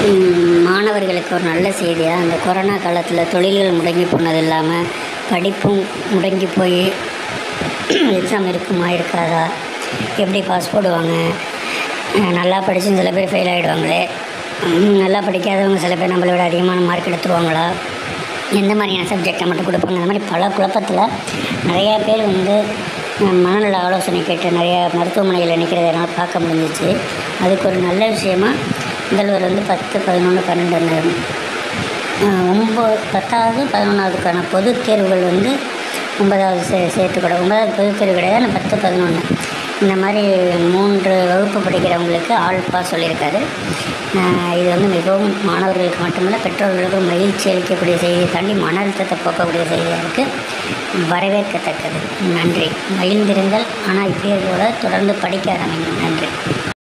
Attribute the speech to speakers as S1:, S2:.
S1: ம், மாணவர்களுக்கு ஒரு நல்ல செய்தியாக அந்த கொரோனா காலத்தில் தொழில்கள் முடங்கி போனது இல்லாமல் படிப்பும் முடங்கி போய் எக்ஸாம் இருக்குமா இருக்காதா எப்படி பாஸ் போடுவாங்க அஹ் நல்லா படித்து சில பேர் ஃபெயில் ஆகிடுவாங்களே நல்லா படிக்காதவங்க சில பேர் நம்மளை விட அதிகமான மார்க் எடுத்துருவாங்களா எந்த மாதிரியான சப்ஜெக்டை மட்டும் கொடுப்பாங்க அந்த மாதிரி பல குழப்பத்தில் நிறையா பேர் வந்து அஹ், மனநல ஆலோசனை கேட்டு நிறையா மருத்துவமனையில் நிற்கிறத என்னால் பார்க்க முடிஞ்சிச்சு அதுக்கு ஒரு நல்ல விஷயமா முதல்வர் வந்து பத்து பதினொன்று பன்னெண்டு அந்த அஹ், ஒம்பது பத்தாவது பதினொன்றாவதுக்கான பொதுத் தேர்வுகள் வந்து ஒன்பதாவது சே சேர்த்துக்கூட ஒன்பதாவது பொதுத் தேர்வு கிடையாது ஆனால் பத்து பதினொன்று இந்த மாதிரி மூன்று வகுப்பு படிக்கிறவங்களுக்கு ஆல் பாஸ் சொல்லியிருக்காரு அஹ், இது வந்து மிகவும் மாணவர்களுக்கு மட்டுமல்ல பெற்றோர்களுக்கும் மகிழ்ச்சி அளிக்கக்கூடிய செய்தியை தாண்டி மன அழுத்தத்தை போக்கக்கூடிய செய்தியாக இருக்குது வரவேற்கத்தக்கது நன்றி மகிழ்ந்திருங்கள் ஆனால் இப்படியே கூட தொடர்ந்து படிக்க ஆரம்பிங்க நன்றி